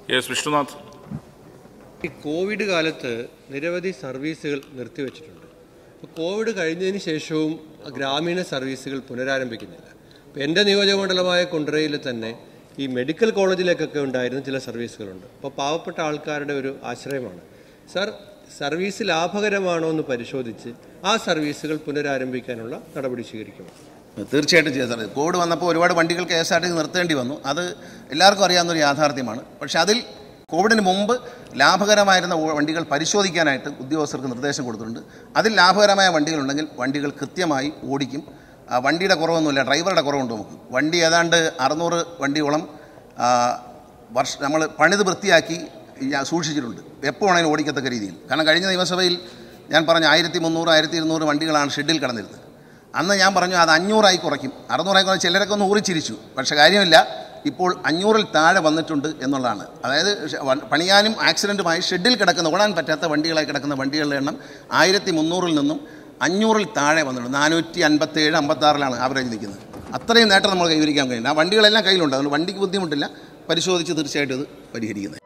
S Vishnunath ഈ Covid കാലത്ത് നിരവധി സർവീസുകൾ നിർത്തിവെച്ചിട്ടുണ്ട് അപ്പോൾ കോവിഡ് കഴിഞ്ഞതിന് ശേഷവും ഗ്രാമീണ സർവീസുകൾ പുനരാരംഭിക്കുന്നില്ല അപ്പോൾ എൻ്റെ നിയോജകമണ്ഡലമായ കുണ്ടറയിൽ തന്നെ ഈ മെഡിക്കൽ കോളേജിലേക്കൊക്കെ ഉണ്ടായിരുന്ന ചില സർവീസുകളുണ്ട് അപ്പോൾ പാവപ്പെട്ട ആൾക്കാരുടെ ഒരു ആശ്രയമാണ് സർ സർവീസ് ലാഭകരമാണോ എന്ന് പരിശോധിച്ച് ആ സർവീസുകൾ പുനരാരംഭിക്കാനുള്ള നടപടി സ്വീകരിക്കണം തീർച്ചയായിട്ടും ചെയ്യാം സാറേ കോവിഡ് വന്നപ്പോൾ ഒരുപാട് വണ്ടികൾ കെ എസ് ആർ ടി നിർത്തേണ്ടി വന്നു അത് എല്ലാവർക്കും അറിയാവുന്ന ഒരു യാഥാർത്ഥ്യമാണ് പക്ഷേ അതിൽ കോവിഡിന് മുമ്പ് ലാഭകരമായിരുന്ന ഓ- വണ്ടികൾ പരിശോധിക്കാനായിട്ട് ഉദ്യോഗസ്ഥർക്ക് നിർദ്ദേശം കൊടുത്തിട്ടുണ്ട് അതിൽ ലാഭകരമായ വണ്ടികളുണ്ടെങ്കിൽ വണ്ടികൾ കൃത്യമായി ഓടിക്കും ആ, വണ്ടിയുടെ കുറവൊന്നുമില്ല ഡ്രൈവറുടെ കുറവുണ്ട് നമുക്ക് വണ്ടി ഏതാണ്ട് അറുന്നൂറ് വണ്ടിയോളം ആ, വർഷ നമ്മൾ പണിത് വൃത്തിയാക്കി ഈ സൂക്ഷിച്ചിട്ടുണ്ട് എപ്പോൾ വേണമെങ്കിലും ഓടിക്കത്തക്ക രീതിയിൽ കാരണം കഴിഞ്ഞ നിയമസഭയിൽ ഞാൻ പറഞ്ഞ ആയിരത്തി മുന്നൂറ് ആയിരത്തി ഇരുന്നൂറ് വണ്ടികളാണ് ഷെഡിൽ കിടന്നിരുന്നത് അന്ന് ഞാൻ പറഞ്ഞു അത് അഞ്ഞൂറായി കുറയ്ക്കും അറുന്നൂറായി കുറച്ച് ചിലരൊക്കെ ഒന്ന് ഊറിച്ചിരിച്ചു പക്ഷേ കാര്യമില്ല ഇപ്പോൾ അഞ്ഞൂറിൽ താഴെ വന്നിട്ടുണ്ട് എന്നുള്ളതാണ് അതായത് ഷ- വ- പണിയാനും ആക്സിഡൻറ്റുമായി ഷെഡിൽ കിടക്കുന്ന ഓടാൻ പറ്റാത്ത വണ്ടികളായി കിടക്കുന്ന വണ്ടികളുടെ എണ്ണം ആയിരത്തി മുന്നൂറിൽ നിന്നും അഞ്ഞൂറിൽ താഴെ വന്നിട്ടുണ്ട് നാനൂറ്റി അൻപത്തേഴ് അമ്പത്താറിലാണ് ആവറേജ് നിൽക്കുന്നത് അത്രയും നേട്ടം നമ്മൾ കൈവരിക്കാൻ കഴിയും ആ വണ്ടികളെല്ലാം കയ്യിലുണ്ട് അതുകൊണ്ട് വണ്ടിക്ക് ബുദ്ധിമുട്ടില്ല പരിശോധിച്ച് തീർച്ചയായിട്ടും ഇത് പരിഹരിക്കുന്നത്